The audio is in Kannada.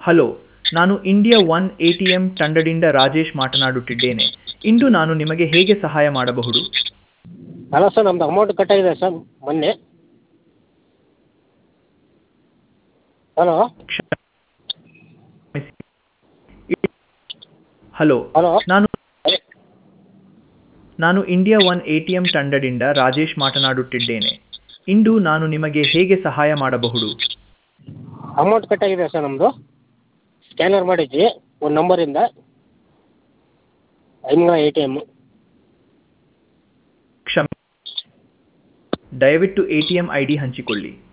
ಹಲೋ ನಾನು India One A T M ತಂಡದಿಂದ ರಾಜೇಶ್ ಮಾತನಾಡುತ್ತಿದ್ದೇನೆ ಇಂದು ನಾನು ನಿಮಗೆ ಹೇಗೆ ಸಹಾಯ ಮಾಡಬಹುದು ಹಲೋ ಸರ್ ನಮ್ಮದು ಅಮೌಂಟ್ ಕಟ್ಟಾಗಿದೆ ಸರ್ ಮೊನ್ನೆ ಹಲೋ ಹಲೋ ಹಲೋ ನಾನು ನಾನು India One A T M ತಂಡದಿಂದ ರಾಜೇಶ್ ಮಾತನಾಡುತ್ತಿದ್ದೇನೆ ಇಂದು ನಾನು ನಿಮಗೆ ಹೇಗೆ ಸಹಾಯ ಮಾಡಬಹುದು ಅಮೌಂಟ್ ಕಟ್ಟಾಗಿದೆ ಸರ್ ನಮ್ಮದು ಸ್ಕ್ಯಾನರ್ ಮಾಡಿದ್ವಿ ಒಂದು ನಂಬರಿಂದ ಐಮಂಗಲ ಎ ಟಿ ಎಮ್ಮು ಕ್ಷಮೆ ದಯವಿಟ್ಟು A T M I D ಹಂಚಿಕೊಳ್ಳಿ